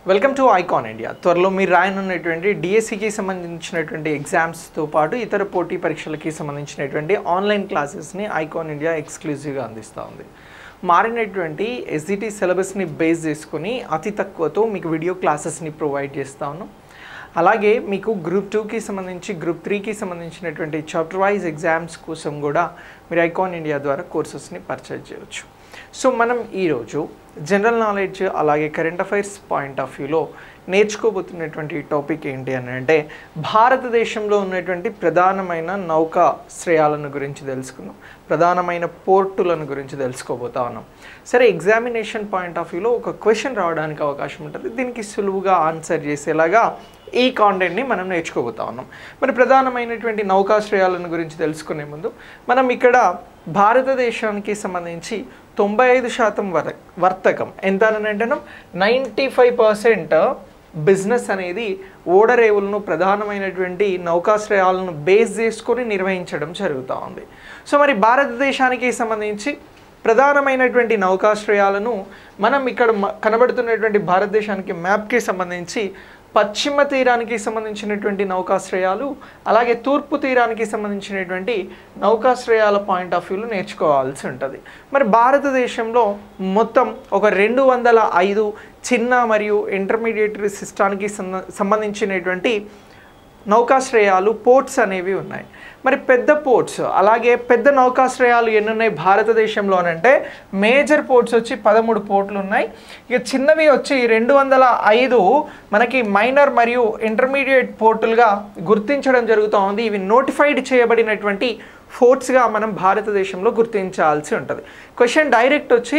welcome to icon India త్వరలో మీరు రాయనున్నటువంటి డిఎస్సికి సంబంధించినటువంటి ఎగ్జామ్స్తో పాటు ఇతర పోటీ పరీక్షలకి సంబంధించినటువంటి ఆన్లైన్ క్లాసెస్ని ఐకాన్ ఇండియా ఎక్స్క్లూజివ్గా అందిస్తూ ఉంది మారినటువంటి ఎస్జిటి సిలబస్ని బేస్ చేసుకుని అతి తక్కువతో మీకు వీడియో క్లాసెస్ని ప్రొవైడ్ చేస్తా ఉన్నాం అలాగే మీకు గ్రూప్ టూకి సంబంధించి గ్రూప్ త్రీకి సంబంధించినటువంటి చాప్టర్ వైజ్ ఎగ్జామ్స్ కోసం కూడా మీరు ఐకాన్ ఇండియా ద్వారా కోర్సెస్ని పర్చేజ్ చేయవచ్చు సో మనం ఈరోజు జనరల్ నాలెడ్జ్ అలాగే కరెంట్ అఫైర్స్ పాయింట్ ఆఫ్ వ్యూలో నేర్చుకోబోతున్నటువంటి టాపిక్ ఏంటి అని అంటే భారతదేశంలో ఉన్నటువంటి ప్రధానమైన నౌకాశ్రయాలను గురించి తెలుసుకుందాం ప్రధానమైన పోర్టులను గురించి తెలుసుకోబోతా ఉన్నాం సరే ఎగ్జామినేషన్ పాయింట్ ఆఫ్ వ్యూలో ఒక క్వశ్చన్ రావడానికి అవకాశం ఉంటుంది దీనికి సులువుగా ఆన్సర్ చేసేలాగా ఈ కాంటెంట్ని మనం నేర్చుకోబోతా ఉన్నాం మరి ప్రధానమైనటువంటి నౌకాశ్రయాలను గురించి తెలుసుకునే ముందు మనం ఇక్కడ భారతదేశానికి సంబంధించి తొంభై ఐదు శాతం వర వర్తకం ఎంత అని అంటున్నాం నైంటీ ఫైవ్ పర్సెంట్ బిజినెస్ అనేది ఓడరేవులను ప్రధానమైనటువంటి నౌకాశ్రయాలను బేస్ చేసుకొని నిర్వహించడం జరుగుతూ ఉంది సో మరి భారతదేశానికి సంబంధించి ప్రధానమైనటువంటి నౌకాశ్రయాలను మనం ఇక్కడ మ- కనబడుతున్నటువంటి భారతదేశానికి మ్యాప్కి సంబంధించి పశ్చిమ తీరానికి సంబంధించినటువంటి నౌకాశ్రయాలు అలాగే తూర్పు తీరానికి సంబంధించినటువంటి నౌకాశ్రయాల పాయింట్ ఆఫ్ వ్యూలో నేర్చుకోవాల్సి ఉంటుంది మరి భారతదేశంలో మొత్తం ఒక రెండు వందల ఐదు చిన్న మరియు ఇంటర్మీడియట్ సిస్టానికి సంబంధించినటువంటి నౌకాశ్రయాలు పోర్ట్స్ అనేవి ఉన్నాయి మరి పెద్ద పోర్ట్స్ అలాగే పెద్ద నౌకాశ్రయాలు ఎన్ని ఉన్నాయి భారతదేశంలో అని అంటే మేజర్ పోర్ట్స్ వచ్చి పదమూడు పోర్ట్లు ఉన్నాయి ఇక చిన్నవి వచ్చి రెండు వందల ఐదు మనకి మైనర్ మరియు ఇంటర్మీడియట్ పోర్టులుగా గుర్తించడం జరుగుతూ ఉంది ఇవి నోటిఫైడ్ చేయబడినటువంటి ఫోర్ట్స్గా మనం భారతదేశంలో గుర్తించాల్సి ఉంటుంది క్వశ్చన్ డైరెక్ట్ వచ్చి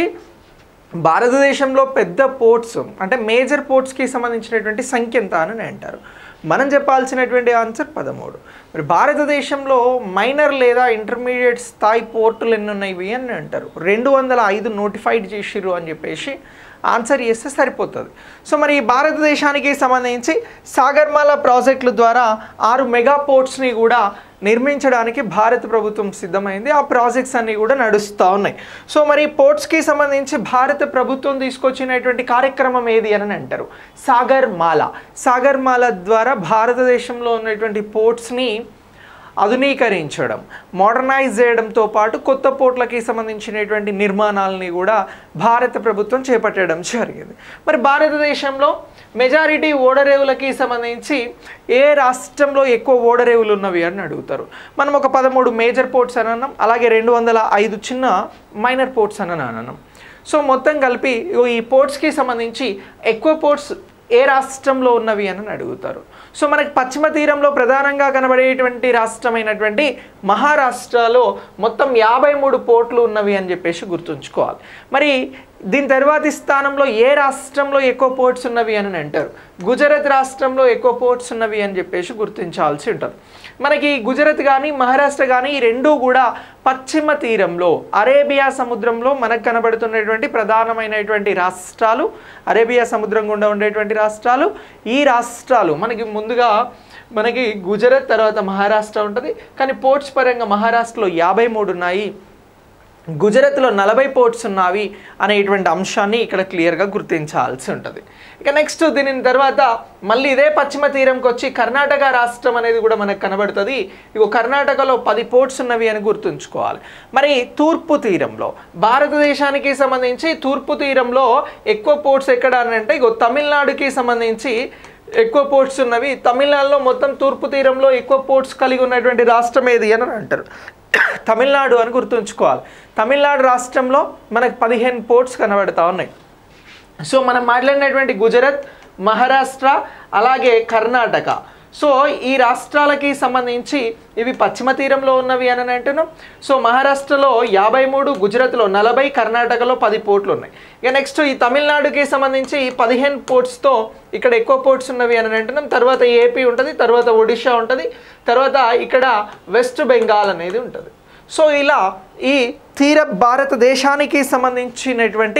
భారతదేశంలో పెద్ద పోర్ట్స్ అంటే మేజర్ పోర్ట్స్కి సంబంధించినటువంటి సంఖ్య ఎంత అని అంటారు మనం చెప్పాల్సినటువంటి ఆన్సర్ పదమూడు మరి భారతదేశంలో మైనర్ లేదా ఇంటర్మీడియట్ స్థాయి పోర్టులు ఎన్ని ఉన్నాయి అని అంటారు రెండు వందల ఐదు నోటిఫైడ్ చేసిర్రు అని చెప్పేసి ఆన్సర్ చేస్తే సరిపోతుంది సో మరి ఈ భారతదేశానికి సంబంధించి సాగర్మాల ప్రాజెక్టుల ద్వారా ఆరు మెగా పోర్ట్స్ని కూడా నిర్మించడానికి భారత ప్రభుత్వం సిద్ధమైంది ఆ ప్రాజెక్ట్స్ అన్నీ కూడా నడుస్తూ ఉన్నాయి సో మరి పోర్ట్స్కి సంబంధించి భారత ప్రభుత్వం తీసుకొచ్చినటువంటి కార్యక్రమం ఏది అని అంటారు సాగర్ మాల సాగర్ మాల ద్వారా భారతదేశంలో ఉన్నటువంటి పోర్ట్స్ని ఆధునీకరించడం మోడర్నైజ్ చేయడంతో పాటు కొత్త పోర్ట్లకి సంబంధించినటువంటి నిర్మాణాలని కూడా భారత ప్రభుత్వం చేపట్టడం జరిగింది మరి భారతదేశంలో మెజారిటీ ఓడరేవులకి సంబంధించి ఏ రాష్ట్రంలో ఎక్కువ ఓడరేవులు ఉన్నవి అని అడుగుతారు మనం ఒక పదమూడు మేజర్ పోర్ట్స్ అని అన్నాం అలాగే రెండు వందల ఐదు చిన్న మైనర్ పోర్ట్స్ అని అన్నాం సో మొత్తం కలిపి ఇగో ఈ పోర్ట్స్కి సంబంధించి ఎక్కువ పోర్ట్స్ ఏ రాష్ట్రంలో ఉన్నవి అని అడుగుతారు సో మనకి పశ్చిమ తీరంలో ప్రధానంగా కనబడేటువంటి రాష్ట్రమైనటువంటి మహారాష్ట్రలో మొత్తం యాభై మూడు పోర్ట్లు ఉన్నవి అని చెప్పేసి గుర్తుంచుకోవాలి మరి దీని తర్వాతి స్థానంలో ఏ రాష్ట్రంలో ఎక్కువ పోర్ట్స్ ఉన్నవి అని అంటారు గుజరాత్ రాష్ట్రంలో ఎక్కువ పోర్ట్స్ ఉన్నవి అని చెప్పేసి గుర్తించాల్సి ఉంటుంది మనకి గుజరాత్ కానీ మహారాష్ట్ర కానీ ఈ రెండూ కూడా పశ్చిమ తీరంలో అరేబియా సముద్రంలో మనకు కనబడుతున్నటువంటి ప్రధానమైనటువంటి రాష్ట్రాలు అరేబియా సముద్రం గుండా ఉండేటువంటి రాష్ట్రాలు ఈ రాష్ట్రాలు మనకి ముందుగా మనకి గుజరాత్ తర్వాత మహారాష్ట్ర ఉంటుంది కానీ పోర్ట్స్ పరంగా మహారాష్ట్రలో యాభై మూడు ఉన్నాయి గుజరాత్లో నలభై పోర్ట్స్ ఉన్నవి అనేటువంటి అంశాన్ని ఇక్కడ క్లియర్గా గుర్తించాల్సి ఉంటుంది ఇక నెక్స్ట్ దీని తర్వాత మళ్ళీ ఇదే పశ్చిమ తీరంకి వచ్చి కర్ణాటక రాష్ట్రం అనేది కూడా మనకు కనబడుతుంది ఇగో కర్ణాటకలో పది పోర్ట్స్ ఉన్నవి అని గుర్తుంచుకోవాలి మరి తూర్పు తీరంలో భారతదేశానికి సంబంధించి తూర్పు తీరంలో ఎక్కువ పోర్ట్స్ ఎక్కడ అని అంటే ఇగో తమిళనాడుకి సంబంధించి ఎక్కువ పోర్ట్స్ ఉన్నవి తమిళనాడులో మొత్తం తూర్పు తీరంలో ఎక్కువ పోర్ట్స్ కలిగి ఉన్నటువంటి రాష్ట్రం ఏది అని అంటారు తమిళనాడు అని గుర్తుంచుకోవాలి తమిళనాడు రాష్ట్రంలో మనకు పదిహేను పోర్ట్స్ కనబడతా ఉన్నాయి సో మనం మాట్లాడినటువంటి గుజరాత్ మహారాష్ట్ర అలాగే కర్ణాటక సో ఈ రాష్ట్రాలకి సంబంధించి ఇవి పశ్చిమ తీరంలో ఉన్నవి అని అంటున్నాం సో మహారాష్ట్రలో యాభై మూడు గుజరాత్లో నలభై కర్ణాటకలో పది పోర్ట్లు ఉన్నాయి ఇక నెక్స్ట్ ఈ తమిళనాడుకి సంబంధించి ఈ పదిహేను పోర్ట్స్తో ఇక్కడ ఎక్కువ పోర్ట్స్ ఉన్నవి అని అంటున్నాం తర్వాత ఏపీ ఉంటుంది తర్వాత ఒడిషా ఉంటుంది తర్వాత ఇక్కడ వెస్ట్ బెంగాల్ అనేది ఉంటుంది సో ఇలా ఈ తీర భారతదేశానికి సంబంధించినటువంటి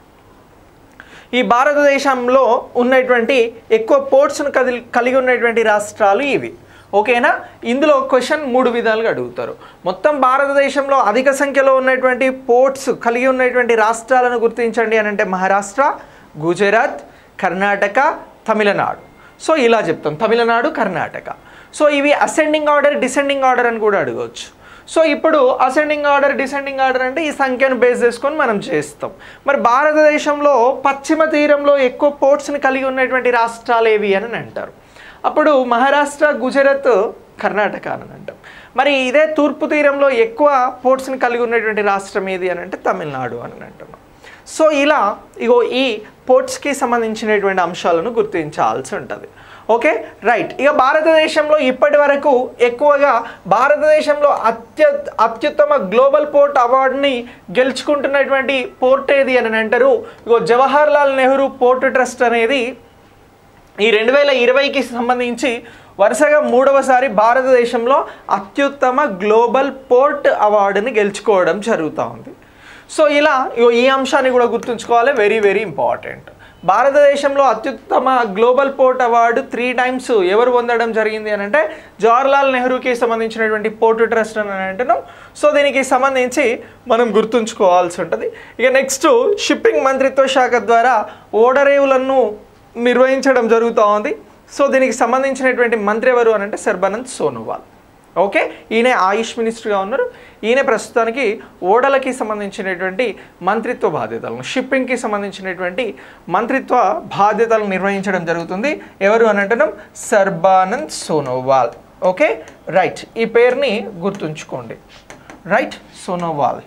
ఈ భారతదేశంలో ఉన్నటువంటి ఎక్కువ పోర్ట్స్ను కదిలి కలిగి ఉన్నటువంటి రాష్ట్రాలు ఇవి ఓకేనా ఇందులో క్వశ్చన్ మూడు విధాలుగా అడుగుతారు మొత్తం భారతదేశంలో అధిక సంఖ్యలో ఉన్నటువంటి పోర్ట్స్ కలిగి ఉన్నటువంటి రాష్ట్రాలను గుర్తించండి అని అంటే మహారాష్ట్ర గుజరాత్ కర్ణాటక తమిళనాడు సో ఇలా చెప్తాం తమిళనాడు కర్ణాటక సో ఇవి అసెండింగ్ ఆర్డర్ డిసెండింగ్ ఆర్డర్ అని కూడా అడగవచ్చు సో ఇప్పుడు అసెండింగ్ ఆర్డర్ డిసెండింగ్ ఆర్డర్ అంటే ఈ సంఖ్యను బేస్ చేసుకొని మనం చేస్తాం మరి భారతదేశంలో పశ్చిమ తీరంలో ఎక్కువ పోర్ట్స్ని కలిగి ఉన్నటువంటి రాష్ట్రాలు ఏవి అని అంటారు అప్పుడు మహారాష్ట్ర గుజరాత్ కర్ణాటక అని అంటాం మరి ఇదే తూర్పు తీరంలో ఎక్కువ పోర్ట్స్ని కలిగి ఉన్నటువంటి రాష్ట్రం ఏది అని అంటే తమిళనాడు అని అంటున్నాం సో ఇలా ఇగో ఈ పోర్ట్స్కి సంబంధించినటువంటి అంశాలను గుర్తించాల్సి ఉంటుంది ఓకే రైట్ ఇక భారతదేశంలో ఇప్పటి వరకు ఎక్కువగా భారతదేశంలో అత్య అత్యుత్తమ గ్లోబల్ పోర్ట్ అవార్డుని గెలుచుకుంటున్నటువంటి పోర్ట్ ఏది అని అంటారు ఇగో జవహర్ లాల్ నెహ్రూ పోర్ట్ ట్రస్ట్ అనేది ఈ రెండు వేల ఇరవైకి సంబంధించి వరుసగా మూడవసారి భారతదేశంలో అత్యుత్తమ గ్లోబల్ పోర్ట్ అవార్డుని గెలుచుకోవడం జరుగుతూ ఉంది సో ఇలా ఇగో ఈ అంశాన్ని కూడా గుర్తుంచుకోవాలి వెరీ వెరీ ఇంపార్టెంట్ భారతదేశంలో అత్యుత్తమ global port award three times ఎవరు పొందడం జరిగింది అని అంటే జవహర్లాల్ నెహ్రూకి సంబంధించినటువంటి పోర్ట్ ట్రస్ట్ అని అంటున్నాం సో దీనికి సంబంధించి మనం గుర్తుంచుకోవాల్సి ఉంటుంది ఇక నెక్స్ట్ షిప్పింగ్ మంత్రిత్వ శాఖ ద్వారా ఓడరేవులను నిర్వహించడం జరుగుతూ ఉంది సో దీనికి సంబంధించినటువంటి మంత్రి ఎవరు అని అంటే సర్బానంద్ సోనోవాల్ ఓకే ఈయన ఆయుష్ మినిస్టర్గా ఉన్నారు ఈయన ప్రస్తుతానికి ఓడలకి సంబంధించినటువంటి మంత్రిత్వ బాధ్యతలను షిప్పింగ్కి సంబంధించినటువంటి మంత్రిత్వ బాధ్యతలను నిర్వహించడం జరుగుతుంది ఎవరు అని అంటున్నాం సర్బానంద్ సోనోవాల్ ఓకే రైట్ ఈ పేరుని గుర్తుంచుకోండి రైట్ సోనోవాల్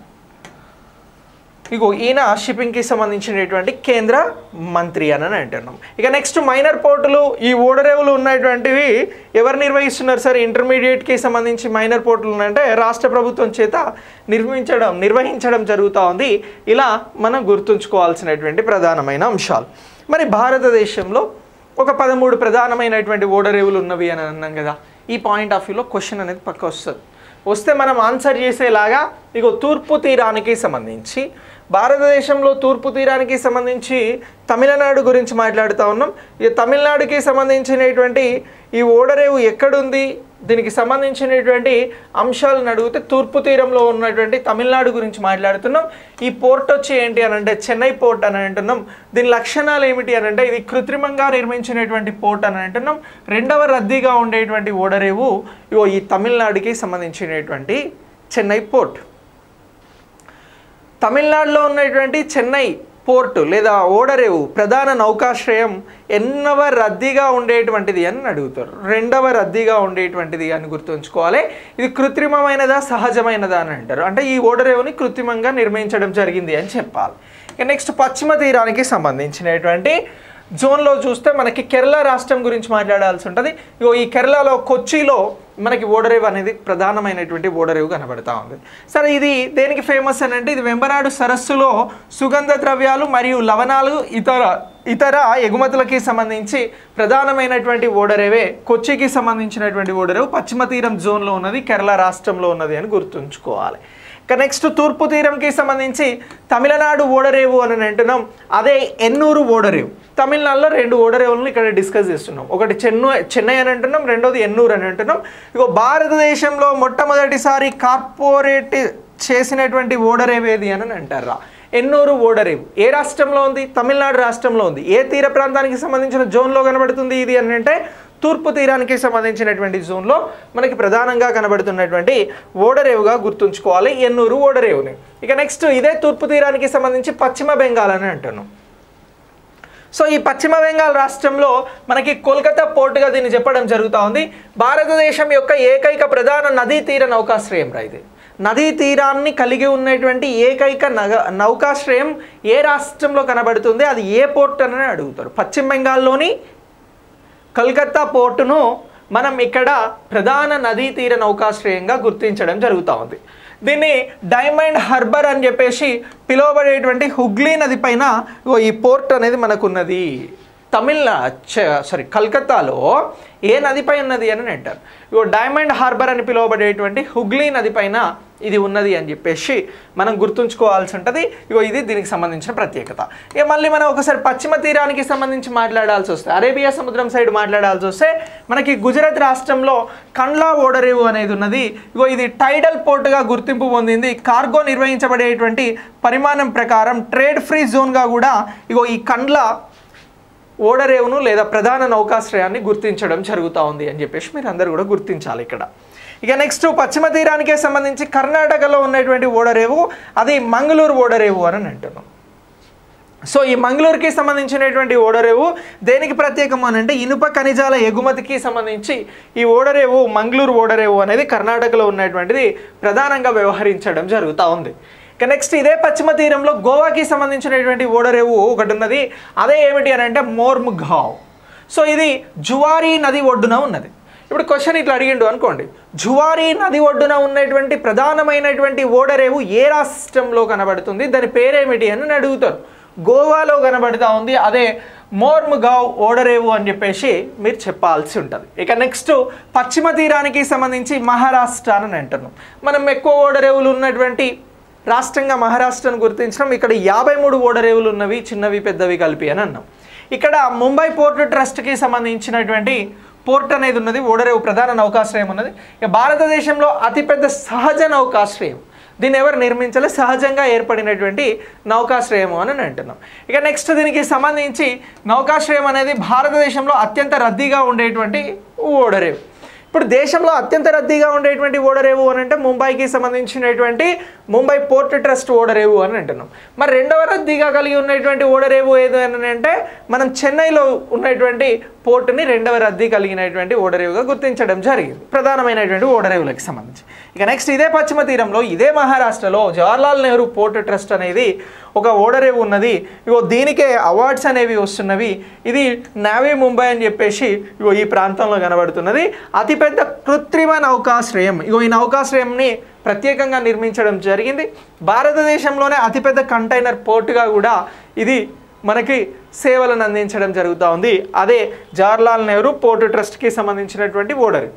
ఇగో ఈయన షిప్పింగ్కి సంబంధించినటువంటి కేంద్ర మంత్రి అని అని అంటున్నాం ఇక నెక్స్ట్ మైనర్ పోర్టులు ఈ ఓడరేవులు ఉన్నటువంటివి ఎవరు నిర్వహిస్తున్నారు సార్ ఇంటర్మీడియట్కి సంబంధించి మైనర్ పోర్టులు అంటే రాష్ట్ర ప్రభుత్వం చేత నిర్మించడం నిర్వహించడం జరుగుతూ ఉంది ఇలా మనం గుర్తుంచుకోవాల్సినటువంటి ప్రధానమైన అంశాలు మరి భారతదేశంలో ఒక పదమూడు ప్రధానమైనటువంటి ఓడరేవులు ఉన్నవి అని అన్నాం కదా ఈ పాయింట్ ఆఫ్ వ్యూలో క్వశ్చన్ అనేది పక్క వస్తుంది వస్తే మనం ఆన్సర్ చేసేలాగా ఇగో తూర్పు తీరానికి సంబంధించి భారతదేశంలో తూర్పు తీరానికి సంబంధించి తమిళనాడు గురించి మాట్లాడుతూ ఉన్నాం ఈ తమిళనాడుకి సంబంధించినటువంటి ఈ ఓడరేవు ఎక్కడుంది దీనికి సంబంధించినటువంటి అంశాలను అడిగితే తూర్పు తీరంలో ఉన్నటువంటి తమిళనాడు గురించి మాట్లాడుతున్నాం ఈ పోర్ట్ వచ్చి ఏంటి అని అంటే చెన్నై పోర్ట్ అని అంటున్నాం దీని లక్షణాలు ఏమిటి అని అంటే ఇది కృత్రిమంగా నిర్మించినటువంటి పోర్ట్ అని అంటున్నాం రెండవ రద్దీగా ఉండేటువంటి ఓడరేవు ఇగో ఈ తమిళనాడుకి సంబంధించినటువంటి చెన్నై పోర్ట్ తమిళనాడులో ఉన్నటువంటి చెన్నై పోర్టు లేదా ఓడరేవు ప్రధాన నౌకాశ్రయం ఎన్నవ రద్దీగా ఉండేటువంటిది అని అడుగుతారు రెండవ రద్దీగా ఉండేటువంటిది అని గుర్తుంచుకోవాలి ఇది కృత్రిమమైనదా సహజమైనదా అని అంటారు అంటే ఈ ఓడరేవుని కృత్రిమంగా నిర్మించడం జరిగింది అని చెప్పాలి ఇక నెక్స్ట్ పశ్చిమ తీరానికి సంబంధించినటువంటి జోన్లో చూస్తే మనకి కేరళ రాష్ట్రం గురించి మాట్లాడాల్సి ఉంటుంది ఇగో ఈ కేరళలో కొచ్చిలో మనకి ఓడరేవు అనేది ప్రధానమైనటువంటి ఓడరేవు కనబడతా ఉంది సరే ఇది దేనికి ఫేమస్ అని అంటే ఇది వెంబనాడు సరస్సులో సుగంధ ద్రవ్యాలు మరియు లవణాలు ఇతర ఇతర ఎగుమతులకి సంబంధించి ప్రధానమైనటువంటి ఓడరేవే కొచ్చికి సంబంధించినటువంటి ఓడరేవు పశ్చిమ తీరం జోన్లో ఉన్నది కేరళ రాష్ట్రంలో ఉన్నది అని గుర్తుంచుకోవాలి ఇక నెక్స్ట్ తూర్పు తీరంకి సంబంధించి తమిళనాడు ఓడరేవు అని అంటున్నాం అదే ఎన్నూరు ఓడరేవు తమిళనాడులో రెండు ఓడరేవులను ఇక్కడ డిస్కస్ చేస్తున్నాం ఒకటి చెన్నై చెన్నై అని అంటున్నాం రెండోది ఎన్నూరు అని అంటున్నాం ఇక భారతదేశంలో మొట్టమొదటిసారి కార్పొరేట్ చేసినటువంటి ఓడరేవు ఏది అని అంటారా ఎన్నూరు ఓడరేవు ఏ రాష్ట్రంలో ఉంది తమిళనాడు రాష్ట్రంలో ఉంది ఏ తీర ప్రాంతానికి సంబంధించిన జోన్లో కనబడుతుంది ఇది అని అంటే తూర్పు తీరానికి సంబంధించినటువంటి జోన్లో మనకి ప్రధానంగా కనబడుతున్నటువంటి ఓడరేవుగా గుర్తుంచుకోవాలి ఎన్నూరు ఓడరేవుని ఇక నెక్స్ట్ ఇదే తూర్పు తీరానికి సంబంధించి పశ్చిమ బెంగాల్ అని అంటున్నాం సో ఈ పశ్చిమ బెంగాల్ రాష్ట్రంలో మనకి కోల్కతా పోర్టుగా దీన్ని చెప్పడం జరుగుతూ ఉంది భారతదేశం యొక్క ఏకైక ప్రధాన నదీ తీర నౌకాశ్రయం రా ఇది నదీ తీరాన్ని కలిగి ఉన్నటువంటి ఏకైక నగ నౌకాశ్రయం ఏ రాష్ట్రంలో కనబడుతుంది అది ఏ పోర్ట్ అని అడుగుతారు పశ్చిమ బెంగాల్లోని కల్కత్తా పోర్టును మనం ఇక్కడ ప్రధాన నదీ తీర నౌకాశ్రయంగా గుర్తించడం జరుగుతూ ఉంది దీన్ని డైమండ్ హార్బర్ అని చెప్పేసి పిలువబడేటువంటి హుగ్లీ నది పైన ఇగో ఈ పోర్ట్ అనేది మనకున్నది తమిళనా సారీ కల్కత్తాలో ఏ నదిపై ఉన్నది అని అంటారు ఇగో డైమండ్ హార్బర్ అని పిలువబడేటువంటి హుగ్లీ నది పైన ఇది ఉన్నది అని చెప్పేసి మనం గుర్తుంచుకోవాల్సి ఉంటుంది ఇగో ఇది దీనికి సంబంధించిన ప్రత్యేకత ఇక మళ్ళీ మనం ఒకసారి పశ్చిమ తీరానికి సంబంధించి మాట్లాడాల్సి వస్తే అరేబియా సముద్రం సైడ్ మాట్లాడాల్సి వస్తే మనకి గుజరాత్ రాష్ట్రంలో కండ్లా ఓడరేవు అనేది ఉన్నది ఇగో ఇది టైడల్ పోర్టుగా గుర్తింపు పొందింది కార్గో నిర్వహించబడేటువంటి పరిమాణం ప్రకారం ట్రేడ్ ఫ్రీ జోన్గా కూడా ఇగో ఈ కండ్ల ఓడరేవును లేదా ప్రధాన నౌకాశ్రయాన్ని గుర్తించడం జరుగుతూ ఉంది అని చెప్పేసి మీరు అందరూ కూడా గుర్తించాలి ఇక్కడ ఇక నెక్స్ట్ పశ్చిమ తీరానికే సంబంధించి కర్ణాటకలో ఉన్నటువంటి ఓడరేవు అది మంగళూరు ఓడరేవు అని అంటున్నాం సో ఈ మంగళూరుకి సంబంధించినటువంటి ఓడరేవు దేనికి ప్రత్యేకం అని అంటే ఇనుప ఖనిజాల ఎగుమతికి సంబంధించి ఈ ఓడరేవు మంగళూరు ఓడరేవు అనేది కర్ణాటకలో ఉన్నటువంటిది ప్రధానంగా వ్యవహరించడం జరుగుతూ ఉంది ఇక నెక్స్ట్ ఇదే పశ్చిమ తీరంలో గోవాకి సంబంధించినటువంటి ఓడరేవు ఒకటి ఉన్నది అదే ఏమిటి అని అంటే మోర్ముఘావ్ సో ఇది జువారీ నది ఒడ్డున ఉన్నది ఇప్పుడు క్వశ్చన్ ఇట్లా అడిగిండు అనుకోండి జువారీ నది ఒడ్డున ఉన్నటువంటి ప్రధానమైనటువంటి ఓడరేవు ఏ రాష్ట్రంలో కనబడుతుంది దాని పేరేమిటి అని అడుగుతారు గోవాలో కనబడుతూ ఉంది అదే మోర్ముగావ్ ఓడరేవు అని చెప్పేసి మీరు చెప్పాల్సి ఉంటుంది ఇక నెక్స్ట్ పశ్చిమ తీరానికి సంబంధించి మహారాష్ట్ర అని అంటున్నాం మనం ఎక్కువ ఓడరేవులు ఉన్నటువంటి రాష్ట్రంగా మహారాష్ట్రను గుర్తించడం ఇక్కడ యాభై మూడు ఓడరేవులు ఉన్నవి చిన్నవి పెద్దవి కలిపి అని అన్నాం ఇక్కడ ముంబై పోర్ట్ ట్రస్ట్కి సంబంధించినటువంటి పోర్ట్ అనేది ఉన్నది ఓడరేవు ప్రధాన నౌకాశ్రయం ఉన్నది ఇక భారతదేశంలో అతిపెద్ద సహజ నౌకాశ్రయం దీన్ని ఎవరు నిర్మించాలి సహజంగా ఏర్పడినటువంటి నౌకాశ్రయము అని అంటున్నాం ఇక నెక్స్ట్ దీనికి సంబంధించి నౌకాశ్రయం అనేది భారతదేశంలో అత్యంత రద్దీగా ఉండేటువంటి ఓడరేవు ఇప్పుడు దేశంలో అత్యంత రద్దీగా ఉండేటువంటి ఓడరేవు అని అంటే ముంబైకి సంబంధించినటువంటి ముంబై పోర్ట్ ట్రస్ట్ ఓడరేవు అని అంటున్నాం మరి రెండవ రద్దీగా కలిగి ఉన్నటువంటి ఓడరేవు ఏది అని అంటే మనం చెన్నైలో ఉన్నటువంటి పోర్టుని రెండవ రద్దీ కలిగినటువంటి ఓడరేవుగా గుర్తించడం జరిగింది ప్రధానమైనటువంటి ఓడరేవులకు సంబంధించి ఇక నెక్స్ట్ ఇదే పశ్చిమ తీరంలో ఇదే మహారాష్ట్రలో జవహర్లాల్ నెహ్రూ పోర్ట్ ట్రస్ట్ అనేది ఒక ఓడరేవు ఉన్నది ఇగో దీనికే అవార్డ్స్ అనేవి వస్తున్నవి ఇది నావీ ముంబై అని చెప్పేసి ఇగో ఈ ప్రాంతంలో కనబడుతున్నది అతిపెద్ద కృత్రిమ నౌకాశ్రయం ఇగో ఈ నౌకాశ్రయంని ప్రత్యేకంగా నిర్మించడం జరిగింది భారతదేశంలోనే అతిపెద్ద కంటైనర్ పోర్టుగా కూడా ఇది మనకి సేవలను అందించడం జరుగుతూ ఉంది అదే జవహర్లాల్ నెహ్రూ పోర్టు ట్రస్ట్కి సంబంధించినటువంటి ఓడరేవు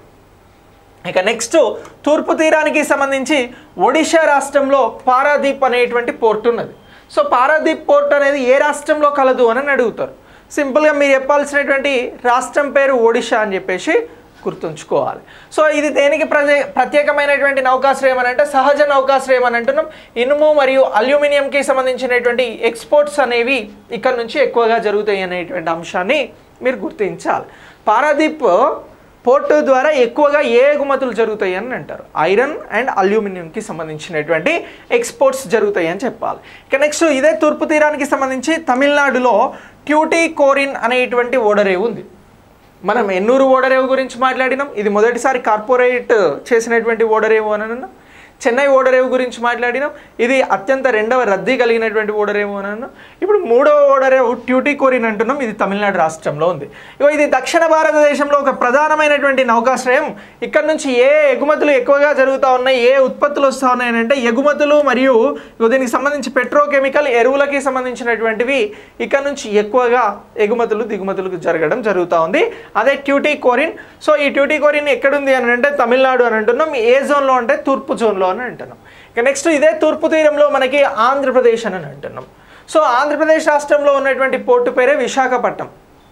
ఇక నెక్స్ట్ తూర్పు తీరానికి సంబంధించి ఒడిషా రాష్ట్రంలో పారాదీప్ అనేటువంటి పోర్ట్ ఉన్నది సో పారాదీప్ పోర్ట్ అనేది ఏ రాష్ట్రంలో కలదు అని అడుగుతారు సింపుల్గా మీరు చెప్పాల్సినటువంటి రాష్ట్రం పేరు ఒడిషా అని చెప్పేసి గుర్తుంచుకోవాలి సో ఇది దేనికి ప్రత్యే ప్రత్యేకమైనటువంటి నౌకాశ్రయం అని అంటే సహజ నౌకాశ్రయం అని అంటున్నాం ఇనుము మరియు అల్యూమినియంకి సంబంధించినటువంటి ఎక్స్పోర్ట్స్ అనేవి ఇక్కడ నుంచి ఎక్కువగా జరుగుతాయి అనేటువంటి అంశాన్ని మీరు గుర్తించాలి పారాదీప్ పోర్టు ద్వారా ఎక్కువగా ఏ ఎగుమతులు జరుగుతాయి అని అంటారు ఐరన్ అండ్ అల్యూమినియంకి సంబంధించినటువంటి ఎక్స్పోర్ట్స్ జరుగుతాయి అని చెప్పాలి ఇక నెక్స్ట్ ఇదే తూర్పు తీరానికి సంబంధించి తమిళనాడులో ట్యూటీ కోరిన్ అనేటువంటి ఓడరేవు ఉంది మనం ఎన్నూరు ఓడరేవు గురించి మాట్లాడినాం ఇది మొదటిసారి కార్పొరేట్ చేసినటువంటి ఓడరేవు అని అన్నాం చెన్నై ఓడరేవు గురించి మాట్లాడినాం ఇది అత్యంత రెండవ రద్దీ కలిగినటువంటి ఓడరేవు అని అన్నాం ఇప్పుడు మూడవ ఓడరేవు ట్యూటీ కోరిన్ అంటున్నాం ఇది తమిళనాడు రాష్ట్రంలో ఉంది ఇగో ఇది దక్షిణ భారతదేశంలో ఒక ప్రధానమైనటువంటి నౌకాశ్రయం ఇక్కడ నుంచి ఏ ఎగుమతులు ఎక్కువగా జరుగుతూ ఉన్నాయి ఏ ఉత్పత్తులు వస్తూ ఉన్నాయి అంటే ఎగుమతులు మరియు ఇగో దీనికి సంబంధించి పెట్రోకెమికల్ ఎరువులకి సంబంధించినటువంటివి ఇక్కడ నుంచి ఎక్కువగా ఎగుమతులు దిగుమతులకు జరగడం జరుగుతూ ఉంది అదే ట్యూటీ కోరిన్ సో ఈ ట్యూటీ కోరిన్ ఎక్కడుంది అని అంటే తమిళనాడు అని అంటున్నాం ఏ జోన్లో అంటే తూర్పు జోన్లో అని అంటున్నాం ఇక నెక్స్ట్ ఇదే తూర్పు తీరంలో మనకి ఆంధ్రప్రదేశ్ అని అంటున్నాం సో ఆంధ్రప్రదేశ్ రాష్ట్రంలో ఉన్నటువంటి పోర్టు పేరే విశాఖపట్నం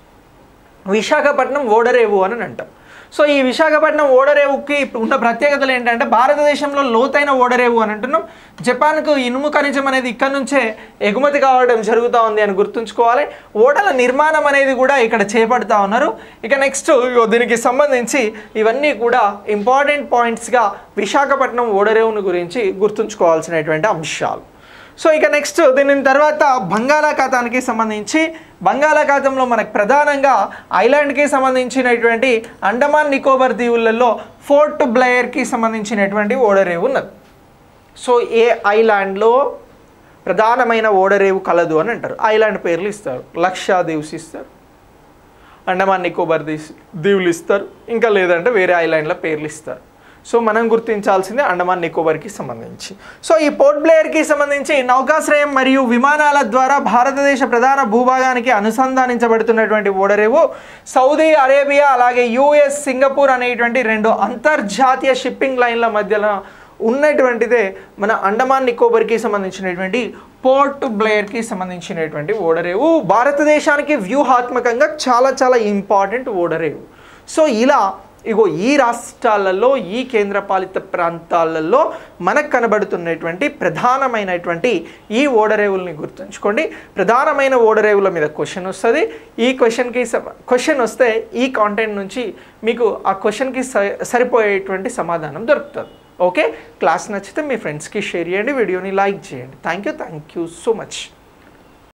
విశాఖపట్నం ఓడరేవు అని అంటాం సో ఈ విశాఖపట్నం ఓడరేవుకి ఉన్న ప్రత్యేకతలు ఏంటంటే భారతదేశంలో లోతైన ఓడరేవు అని అంటున్నాం జపాన్కు ఇనుము ఖనిజం అనేది ఇక్కడ నుంచే ఎగుమతి కావడం జరుగుతూ ఉంది అని గుర్తుంచుకోవాలి ఓడల నిర్మాణం అనేది కూడా ఇక్కడ చేపడతా ఉన్నారు ఇక నెక్స్ట్ ఇగో దీనికి సంబంధించి ఇవన్నీ కూడా ఇంపార్టెంట్ పాయింట్స్గా విశాఖపట్నం ఓడరేవును గురించి గుర్తుంచుకోవాల్సినటువంటి అంశాలు సో ఇక నెక్స్ట్ దీని తర్వాత బంగాళాఖాతానికి సంబంధించి బంగాళాఖాతంలో మనకు ప్రధానంగా ఐలాండ్కి సంబంధించినటువంటి అండమాన్ నికోబార్ దీవులలో ఫోర్ట్ బ్లయర్కి సంబంధించినటువంటి ఓడరేవు ఉన్నది సో ఏ ఐలాండ్లో ప్రధానమైన ఓడరేవు కలదు అని అంటారు ఐలాండ్ పేర్లు ఇస్తారు లక్షాదీవ్స్ ఇస్తారు అండమాన్ నికోబార్ దీస్ దీవులు ఇస్తారు ఇంకా లేదంటే వేరే ఐలాండ్ల పేర్లు ఇస్తారు సో మనం గుర్తించాల్సింది అండమాన్ నికోబార్కి సంబంధించి సో ఈ పోర్ట్ బ్లేయర్కి సంబంధించి నౌకాశ్రయం మరియు విమానాల ద్వారా భారతదేశ ప్రధాన భూభాగానికి అనుసంధానించబడుతున్నటువంటి ఓడరేవు సౌదీ అరేబియా అలాగే యుఎస్ సింగపూర్ అనేటువంటి రెండు అంతర్జాతీయ షిప్పింగ్ లైన్ల మధ్యలో ఉన్నటువంటిదే మన అండమాన్ నికోబార్కి సంబంధించినటువంటి పోర్ట్ బ్లేయర్కి సంబంధించినటువంటి ఓడరేవు భారతదేశానికి వ్యూహాత్మకంగా చాలా చాలా ఇంపార్టెంట్ ఓడరేవు సో ఇలా ఇగో ఈ రాష్ట్రాలలో ఈ కేంద్రపాలిత ప్రాంతాలలో మనకు కనబడుతున్నటువంటి ప్రధానమైనటువంటి ఈ ఓడరేవుల్ని గుర్తుంచుకోండి ప్రధానమైన ఓడరేవుల మీద క్వశ్చన్ వస్తుంది ఈ క్వశ్చన్కి క్వశ్చన్ వస్తే ఈ కాంటెంట్ నుంచి మీకు ఆ క్వశ్చన్కి స- సరిపోయేటువంటి సమాధానం దొరుకుతుంది ఓకే క్లాస్ నచ్చితే మీ ఫ్రెండ్స్కి షేర్ చేయండి వీడియోని లైక్ చేయండి thank you thank you so much